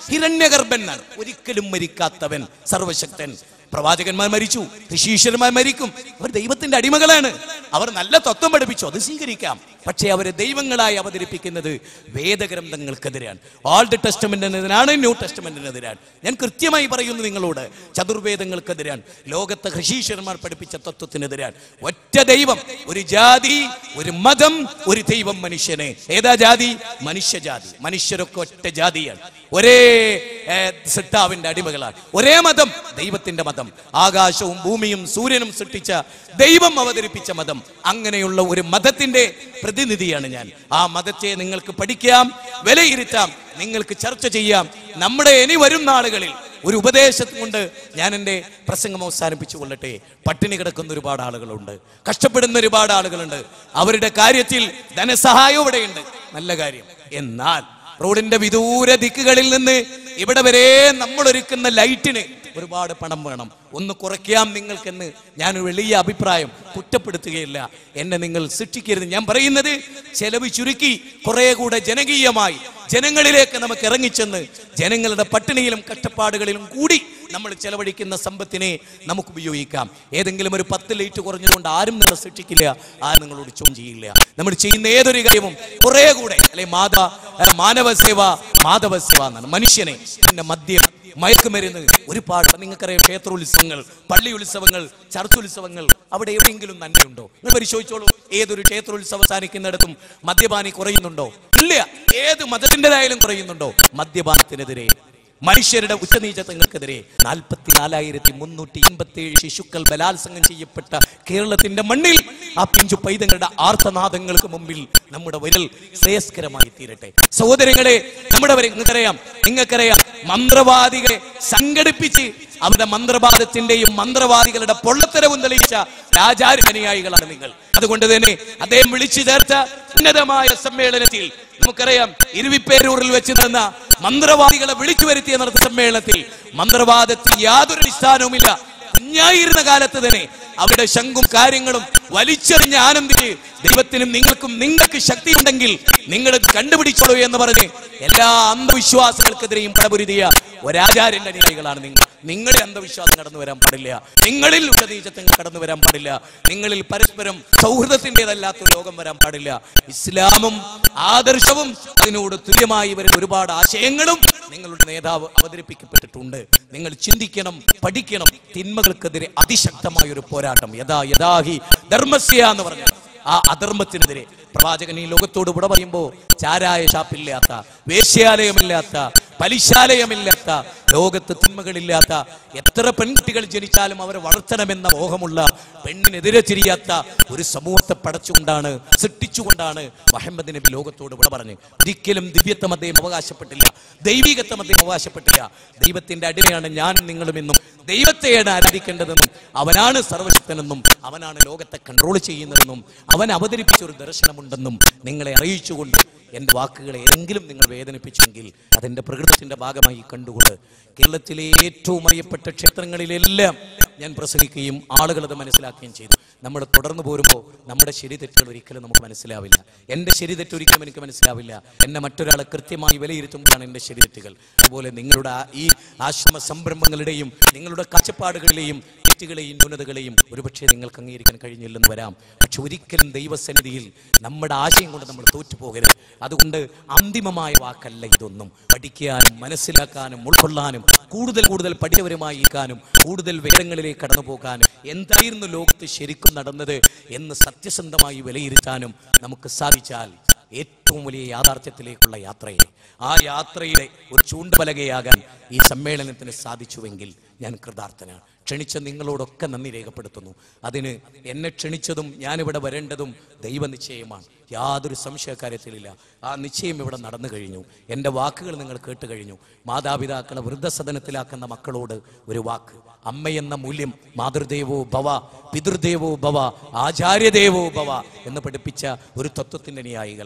ഹിരണ്യഗർഭൻ എന്നാണ് ഒരിക്കലും മരിക്കാത്തവൻ സർവശക്തൻ പ്രവാചകന്മാർ മരിച്ചു ഋഷീശ്വരന്മാർ മരിക്കും അവർ ദൈവത്തിന്റെ അടിമകളാണ് അവർ നല്ല തത്വം പഠിപ്പിച്ചു അത് സ്വീകരിക്കാം പക്ഷേ അവരെ ദൈവങ്ങളായി അവതരിപ്പിക്കുന്നത് വേദഗ്രന്ഥങ്ങൾക്കെതിരാണ് ഓൾഡ് ടെസ്റ്റമെന്റിനെതിരാണ് ന്യൂ ടെസ്റ്റമെന്റിനെതിരാണ് ഞാൻ കൃത്യമായി പറയുന്നു നിങ്ങളോട് ചതുർവേദങ്ങൾക്കെതിരാണ് ലോകത്തെ ഋഷീശ്വരന്മാർ പഠിപ്പിച്ച തത്വത്തിനെതിരാണ് ഒറ്റ ദൈവം ഒരു ജാതി ഒരു മതം ഒരു ദൈവം മനുഷ്യനെ ഏതാ ജാതി മനുഷ്യജാതി മനുഷ്യരൊക്കെ ഒറ്റ ജാതിയാണ് ഒരേ ഏ, സിട്ടാവിന്റെ അടിമകളാണ് ഒരേ മതം ദൈവത്തിന്റെ മതം ആകാശവും ഭൂമിയും സൂര്യനും സൃഷ്ടിച്ച ദൈവം അവതരിപ്പിച്ച മതം അങ്ങനെയുള്ള ഒരു മതത്തിന്റെ പ്രതിനിധിയാണ് ഞാൻ ആ മതത്തെ നിങ്ങൾക്ക് പഠിക്കാം വിലയിരുത്താം നിങ്ങൾക്ക് ചർച്ച ചെയ്യാം നമ്മുടെ ഇനി വരും നാളുകളിൽ ഒരു ഉപദേശം കൊണ്ട് ഞാൻ എൻ്റെ പ്രസംഗം അവസാനിപ്പിച്ചു കൊള്ളട്ടെ പട്ടിണി കിടക്കുന്ന ഒരുപാട് ആളുകളുണ്ട് കഷ്ടപ്പെടുന്ന ഒരുപാട് ആളുകളുണ്ട് അവരുടെ കാര്യത്തിൽ ധനസഹായം ഇവിടെയുണ്ട് നല്ല കാര്യം എന്നാൽ റോഡിന്റെ വിദൂര ദിക്കുകളിൽ നിന്ന് ഇവിടെ വരെ നമ്മൾ ഒരുക്കുന്ന ലൈറ്റിന് ഒരുപാട് പണം വേണം ഒന്ന് കുറയ്ക്കാം നിങ്ങൾക്കെന്ന് ഞാൻ ഒരു വലിയ അഭിപ്രായം കുറ്റപ്പെടുത്തുകയില്ല എന്നെ നിങ്ങൾ ശിക്ഷിക്കരുത് ഞാൻ പറയുന്നത് ചെലവ് ചുരുക്കി കുറെ കൂടെ ജനകീയമായി ജനങ്ങളിലേക്ക് നമുക്ക് ഇറങ്ങിച്ചെന്ന് ജനങ്ങളുടെ പട്ടിണിയിലും കഷ്ടപ്പാടുകളിലും കൂടി നമ്മൾ ചെലവഴിക്കുന്ന സമ്പത്തിനെ നമുക്ക് ഉപയോഗിക്കാം ഏതെങ്കിലും ഒരു പത്ത് ലൈറ്റ് കുറഞ്ഞതുകൊണ്ട് ആരും നിങ്ങളെ ശിക്ഷിക്കില്ല ആരും നിങ്ങളോട് ചോദ്യം ചെയ്യില്ല നമ്മൾ ചെയ്യുന്ന ഏതൊരു കാര്യവും കുറെ കൂടെ അല്ലെ മാതാ ഏ, മാനവ സേവ മാധവ സേവ എന്നാണ് മനുഷ്യനെ പിന്നെ മദ്യം മയക്കുമരുന്ന് ഒരുപാട് നിങ്ങൾക്കറിയാം ക്ഷേത്രോത്സവങ്ങൾ പള്ളി ഉത്സവങ്ങൾ ചർച്ചുത്സവങ്ങൾ അവിടെ എവിടെയെങ്കിലും നന്മയുണ്ടോ നിങ്ങൾ പരിശോധിച്ചോളൂ ഏതൊരു ക്ഷേത്രോത്സവം അവസാനിക്കുന്നിടത്തും മദ്യപാനി കുറയുന്നുണ്ടോ ഇല്ല ഏത് മതത്തിൻ്റെതായാലും കുറയുന്നുണ്ടോ മദ്യപാനത്തിനെതിരെ മനുഷ്യരുടെ ഉച്ചനീചത്വങ്ങൾക്കെതിരെ നാൽപ്പത്തിനാലായിരത്തി മുന്നൂറ്റി എൺപത്തി ഏഴ് ശിശുക്കൾ ബലാത്സംഗം ചെയ്യപ്പെട്ട കേരളത്തിന്റെ മണ്ണിൽ ആ പിഞ്ചു പൈതങ്ങളുടെ ആർത്തനാദങ്ങൾക്ക് മുമ്പിൽ നമ്മുടെ വിരൽ ശ്രേയസ്കരമായി തീരട്ടെ സഹോദരങ്ങളെ നമ്മുടെ വരെ നിങ്ങൾക്കറിയാം നിങ്ങൾക്കറിയാം മന്ത്രവാദികളെ സംഘടിപ്പിച്ച് അവരുടെ മന്ത്രവാദത്തിന്റെയും മന്ത്രവാദികളുടെ പൊള്ളത്തരവും തെളിയിച്ച രാജാനുയായികളാണ് നിങ്ങൾ അതുകൊണ്ട് തന്നെ അദ്ദേഹം വിളിച്ചു ചേർത്ത ഉന്നതമായ സമ്മേളനത്തിൽ നമുക്കറിയാം ഇരുവിപ്പേരൂരിൽ വെച്ച് നടന്ന മന്ത്രവാദികളെ വിളിച്ചു വരുത്തിയ നടന്ന സമ്മേളനത്തിൽ മന്ത്രവാദത്തിൽ യാതൊരു അടിസ്ഥാനവുമില്ല കുഞ്ഞായിരുന്ന കാലത്ത് തന്നെ അവിടെ ശങ്കും കാര്യങ്ങളും വലിച്ചെറിഞ്ഞ് ആനന്ദിച്ച് ദൈവത്തിനും നിങ്ങൾക്കും നിങ്ങൾക്ക് ശക്തി ഉണ്ടെങ്കിൽ നിങ്ങൾ ഇത് കണ്ടുപിടിച്ചോളൂ എന്ന് പറഞ്ഞ് എല്ലാ അന്ധവിശ്വാസങ്ങൾക്കെതിരെയും പടപുരുതിയ ഒരാചാര്യന്റെ അനുയായികളാണ് നിങ്ങൾ നിങ്ങളിൽ അന്ധവിശ്വാസം കടന്നു വരാൻ പാടില്ല നിങ്ങളിൽ ഉപനീചത്വങ്ങൾ കടന്നു വരാൻ പാടില്ല നിങ്ങളിൽ പരസ്പരം സൗഹൃദത്തിൻ്റെതല്ലാത്ത ഒരു ലോകം വരാൻ പാടില്ല ഇസ്ലാമും ആദർശവും അതിനോട് തുല്യമായി വരുന്ന ഒരുപാട് ആശയങ്ങളും നിങ്ങളുടെ നേതാവ് അവതരിപ്പിക്കപ്പെട്ടിട്ടുണ്ട് നിങ്ങൾ ചിന്തിക്കണം പഠിക്കണം തിന്മകൾക്കെതിരെ അതിശക്തമായ ഒരു പോരാട്ടം യഥാ യഥാഹി ധർമ്മസ്യ എന്ന് പറഞ്ഞു ആ അധർമ്മത്തിനെതിരെ പ്രവാചകൻ ഈ ലോകത്തോട് വിട പറയുമ്പോ ചാരായ ഷാപ്പില്ലാത്ത വേശ്യാലയമില്ലാത്ത പലിശാലയമില്ലാത്ത ലോകത്ത് തിന്മകളില്ലാത്ത എത്ര പെൺകുട്ടികൾ ജനിച്ചാലും അവരെ വളർത്തണമെന്ന മോഹമുള്ള പെണ്ണിനെതിരെ തിരിയാത്ത ഒരു സമൂഹത്തെ പടച്ചുകൊണ്ടാണ് സൃഷ്ടിച്ചുകൊണ്ടാണ് മുഹമ്മദ് നബി ലോകത്തോട് വിട പറഞ്ഞു ഒരിക്കലും ദിവ്യത്വം അദ്ദേഹം അവകാശപ്പെട്ടില്ല ദൈവികത്വം അദ്ദേഹം അവകാശപ്പെട്ടില്ല ദൈവത്തിന്റെ അടിമയാണ് ഞാൻ നിങ്ങളും എന്നും ദൈവത്തെയാണ് ആരാധിക്കേണ്ടതെന്നും അവനാണ് സർവശക്തനെന്നും അവനാണ് ലോകത്തെ കൺട്രോൾ ചെയ്യുന്നതെന്നും അവൻ അവതരിപ്പിച്ച ഒരു ദർശനമുണ്ടെന്നും നിങ്ങളെ അറിയിച്ചുകൊണ്ട് എൻ്റെ വാക്കുകളെ ഏതെങ്കിലും നിങ്ങൾ വേദനിപ്പിച്ചെങ്കിൽ അതെൻ്റെ പ്രകൃതത്തിൻ്റെ ഭാഗമായി കണ്ടുകൊണ്ട് കേരളത്തിലെ ഏറ്റവും അറിയപ്പെട്ട ക്ഷേത്രങ്ങളിലെല്ലാം ഞാൻ പ്രസംഗിക്കുകയും ആളുകൾ അത് മനസ്സിലാക്കുകയും ചെയ്തു നമ്മൾ തുടർന്ന് പോരുമ്പോൾ നമ്മുടെ ശരി തെറ്റുകൾ ഒരിക്കലും നമുക്ക് മനസ്സിലാവില്ല എൻ്റെ ശരി തെറ്റ് ഒരിക്കലും എനിക്ക് മനസ്സിലാവില്ല എന്നെ മറ്റൊരാളെ കൃത്യമായി വിലയിരുത്തുമ്പോഴാണ് എൻ്റെ ശരി തെറ്റുകൾ അതുപോലെ നിങ്ങളുടെ ആ- ഈ ആശ്രമ സംരംഭങ്ങളുടെയും നിങ്ങളുടെ കാഴ്ചപ്പാടുകളിലെയും തെറ്റുകളെയും ന്യൂനതകളെയും ഒരുപക്ഷെ നിങ്ങൾക്ക് അംഗീകരിക്കാൻ കഴിഞ്ഞില്ലെന്ന് വരാം പക്ഷെ ഒരിക്കലും ദൈവസന്നിധിയിൽ നമ്മുടെ ആശയം കൊണ്ട് നമ്മൾ തോറ്റുപോകരുത് അതുകൊണ്ട് അന്തിമമായ വാക്കല്ല ഇതൊന്നും പഠിക്കാനും മനസ്സിലാക്കാനും ഉൾക്കൊള്ളാനും കൂടുതൽ കൂടുതൽ പഠിതപരമായി ഇരിക്കാനും കൂടുതൽ വേദങ്ങളിലേക്ക് കടന്നു പോകാനും എന്തായിരുന്നു ലോകത്ത് ശരിക്കും നടന്നത് എന്ന് സത്യസന്ധമായി വിലയിരുത്താനും നമുക്ക് സാധിച്ചാൽ ഏറ്റവും വലിയ യാഥാർത്ഥ്യത്തിലേക്കുള്ള യാത്രയെ ആ യാത്രയുടെ ഒരു ചൂണ്ടുപലകയാകാൻ ഈ സമ്മേളനത്തിന് സാധിച്ചുവെങ്കിൽ ഞാൻ കൃതാർത്ഥനാണ് ക്ഷണിച്ച നിങ്ങളോടൊക്കെ നന്ദി രേഖപ്പെടുത്തുന്നു അതിന് എന്നെ ക്ഷണിച്ചതും ഞാനിവിടെ വരേണ്ടതും ദൈവനിശ്ചയമാണ് യാതൊരു സംശയക്കാര്യത്തിലില്ല ആ നിശ്ചയം ഇവിടെ നടന്നു കഴിഞ്ഞു എൻ്റെ വാക്കുകൾ നിങ്ങൾ കേട്ട് കഴിഞ്ഞു മാതാപിതാക്കളെ വൃദ്ധസദനത്തിലാക്കുന്ന മക്കളോട് ഒരു വാക്ക് അമ്മയെന്ന മൂല്യം മാതൃദേവോ ഭവ പിതൃദേവോ ഭവ ആചാര്യദേവോ ഭവ എന്ന് പഠിപ്പിച്ച ഒരു തത്വത്തിൻ്റെ അനുയായികൾ വിശുദ്ധ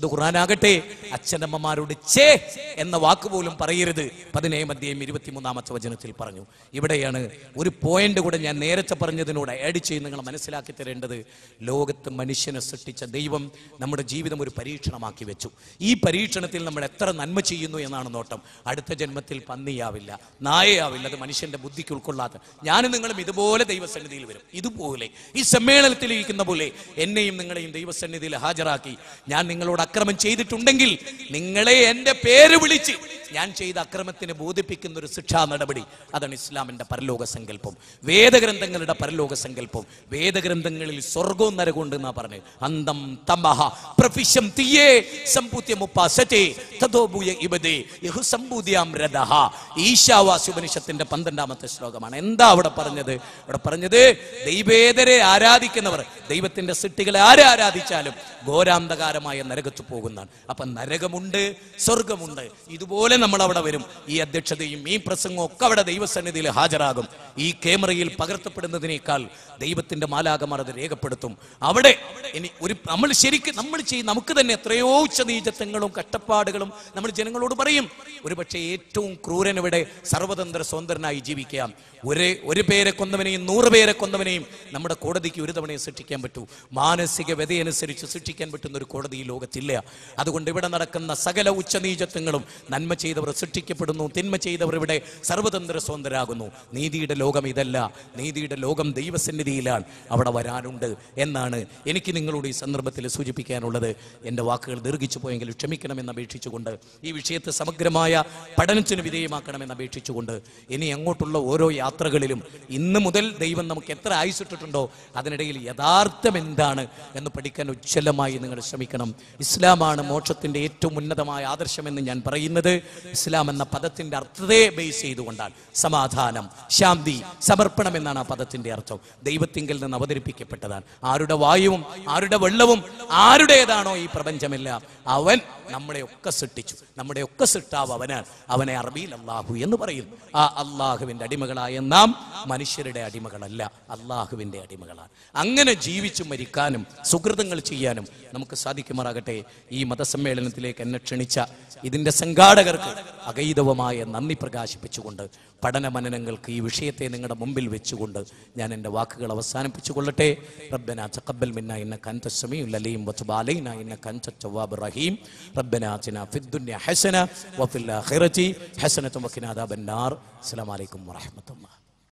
വിശുദ്ധ ഖുർആനാകട്ടെ അച്ഛനമ്മമാരോട് ചേ എന്ന വാക്ക് പോലും പറയരുത് പതിനേഴ് അധ്യായം ഇരുപത്തിമൂന്നാമത്തെ വചനത്തിൽ പറഞ്ഞു ഇവിടെയാണ് ഒരു പോയിന്റ് കൂടെ ഞാൻ നേരത്തെ പറഞ്ഞതിനോട് ആഡ് ചെയ്ത് നിങ്ങൾ മനസ്സിലാക്കി തരേണ്ടത് ലോകത്ത് മനുഷ്യനെ സൃഷ്ടിച്ച ദൈവം നമ്മുടെ ജീവിതം ഒരു പരീക്ഷണമാക്കി വെച്ചു ഈ പരീക്ഷണത്തിൽ നമ്മൾ എത്ര നന്മ ചെയ്യുന്നു എന്നാണ് നോട്ടം അടുത്ത ജന്മത്തിൽ പന്നിയാവില്ല നായയാവില്ല അത് മനുഷ്യന്റെ ബുദ്ധിക്ക് ഉൾക്കൊള്ളാത്ത ഞാനും നിങ്ങളും ഇതുപോലെ ദൈവസന്നിധിയിൽ വരും ഇതുപോലെ ഈ സമ്മേളനത്തിൽ ഇരിക്കുന്ന പോലെ എന്നെയും നിങ്ങളെയും ദൈവസന്നിധിയിൽ ഹാജരാക്കി ഞാൻ നിങ്ങളോട് അക്രമം ചെയ്തിട്ടുണ്ടെങ്കിൽ നിങ്ങളെ എന്റെ പേര് വിളിച്ച് ഞാൻ ചെയ്ത അക്രമത്തിന് ബോധിപ്പിക്കുന്ന ഒരു ശിക്ഷാ നടപടി അതാണ് ഇസ്ലാമിന്റെ പരലോക സങ്കല്പം വേദഗ്രന്ഥങ്ങളുടെ പരലോക സങ്കല്പം വേദഗ്രന്ഥങ്ങളിൽ സ്വർഗവും നരകമുണ്ട് എന്നാ പറഞ്ഞത് അന്തം തമഹ പ്രഫിഷം തീയേ സമ്പൂത്യ മുപ്പാസറ്റേ തതോബുയ ഇബദേ യഹു സമ്പൂതിയാം രഥഹ ഈശാവാസി ഉപനിഷത്തിന്റെ പന്ത്രണ്ടാമത്തെ ശ്ലോകമാണ് എന്താ അവിടെ പറഞ്ഞത് അവിടെ പറഞ്ഞത് ദൈവേതരെ ആരാധിക്കുന്നവർ ദൈവത്തിന്റെ സിട്ടികളെ ആരെ ആരാധിച്ചാലും ഘോരാന്ധകാരമായ നരകത്ത് പോകുന്നതാണ് അപ്പൊ നരകമുണ്ട് സ്വർഗമുണ്ട് ഇതുപോലെ നമ്മൾ അവിടെ വരും ഈ അധ്യക്ഷതയും ഈ പ്രസംഗവും ഒക്കെ അവിടെ ദൈവസന്നിധിയിൽ ഹാജരാകും ഈ ക്യാമറയിൽ പകർത്തപ്പെടുന്നതിനേക്കാൾ ദൈവത്തിന്റെ മാലാകമാർ അത് രേഖപ്പെടുത്തും അവിടെ ഇനി ഒരു നമ്മൾ ശരിക്കും നമ്മൾ ചെയ്യും നമുക്ക് തന്നെ എത്രയോ ഉച്ചനീചത്വങ്ങളും കഷ്ടപ്പാടുകളും നമ്മൾ ജനങ്ങളോട് പറയും ഒരു പക്ഷേ ഏറ്റവും ക്രൂരൻ ഇവിടെ സർവതന്ത്ര സ്വതന്ത്രനായി ജീവിക്കാം ഒരേ ഒരു പേരെ കൊന്നവനെയും നൂറ് പേരെ കൊന്നവനെയും നമ്മുടെ കോടതിക്ക് ഒരു തവണയെ സൃഷ്ടിക്കാൻ പറ്റൂ മാനസിക വ്യതയനുസരിച്ച് സൃഷ്ടിക്കാൻ പറ്റുന്ന ഒരു കോടതി ഈ ലോകത്തില്ല അതുകൊണ്ട് ഇവിടെ നടക്കുന്ന സകല ഉച്ചനീചത്വങ്ങളും നന്മ ചെയ്തവർ സൃഷ്ടിക്കപ്പെടുന്നു തിന്മ ചെയ്തവർ ഇവിടെ സർവതന്ത്ര സ്വതന്ത്രരാകുന്നു നീതിയുടെ ലോകം ഇതല്ല നീതിയുടെ ലോകം ദൈവസന്നിധിയിലാണ് അവിടെ വരാനുണ്ട് എന്നാണ് എനിക്ക് നിങ്ങളോട് ഈ സന്ദർഭത്തിൽ സൂചിപ്പിക്കാനുള്ളത് എൻ്റെ വാക്കുകൾ ദീർഘിച്ചു പോയെങ്കിൽ ക്ഷമിക്കണമെന്ന് അപേക്ഷിച്ചുകൊണ്ട് ഈ വിഷയത്തെ സമഗ്രമായ പഠനത്തിന് വിധേയമാക്കണമെന്ന് അപേക്ഷിച്ചുകൊണ്ട് ഇനി അങ്ങോട്ടുള്ള ഓരോ യാത്രകളിലും ഇന്ന് മുതൽ ദൈവം നമുക്ക് എത്ര ആയുസിട്ടിട്ടുണ്ടോ അതിനിടയിൽ യഥാർത്ഥം എന്താണ് എന്ന് പഠിക്കാൻ ഉജ്ജ്വലമായി നിങ്ങൾ ശ്രമിക്കണം ഇസ്ലാമാണ് മോക്ഷത്തിന്റെ ഏറ്റവും ഉന്നതമായ ആദർശമെന്ന് ഞാൻ പറയുന്നത് ഇസ്ലാം എന്ന പദത്തിന്റെ അർത്ഥത്തെ ബേസ് ചെയ്തുകൊണ്ടാണ് സമാധാനം ശാന്തി സമർപ്പണം എന്നാണ് ആ പദത്തിന്റെ അർത്ഥം ദൈവത്തിങ്കിൽ നിന്ന് അവതരിപ്പിക്കപ്പെട്ടതാണ് ആരുടെ വായുവും ആരുടെ വെള്ളവും ആരുടേതാണോ ഈ പ്രപഞ്ചമെല്ലാം അവൻ നമ്മളെ ഒക്കെ സൃഷ്ടിച്ചു നമ്മുടെ ഒക്കെ സൃഷ്ടാവ് അവനാണ് അവനെ അറബിയിൽ അള്ളാഹു എന്ന് പറയുന്നു ആ അള്ളാഹുവിന്റെ അടിമകളായ നാം മനുഷ്യരുടെ അടിമകളല്ല അള്ളാഹുവിന്റെ അടിമകളാണ് അങ്ങനെ ജീവിച്ചു മരിക്കാനും സുഹൃതങ്ങൾ ചെയ്യാനും നമുക്ക് സാധിക്കുമാറാകട്ടെ ഈ മതസമ്മേളനത്തിലേക്ക് എന്നെ ക്ഷണിച്ച ഇതിന്റെ സംഘാടകർക്ക് അഗൈതവമായ നന്ദി പ്രകാശിപ്പിച്ചുകൊണ്ട് പഠന മനനങ്ങൾക്ക് ഈ വിഷയത്തെ നിങ്ങളുടെ മുമ്പിൽ വെച്ചുകൊണ്ട് ഞാൻ എൻ്റെ വാക്കുകൾ അവസാനിപ്പിച്ചു കൊള്ളട്ടെ റബ്ബന തഖബ്ബൽ മിന്ന ഇന്നക അൻത സമീഉൽ അലീം വതുബ് അലൈന ഇന്നക അൻത തവ്വാബുർ റഹീം റബ്ബന ആതിന ഫിദ് ദുനിയ ഹസന വഫിൽ ആഖിറതി ഹസനത വഖിന അദാബൻ നാർ അസ്സലാമു അലൈക്കും വറഹ്മത്തുള്ളാഹി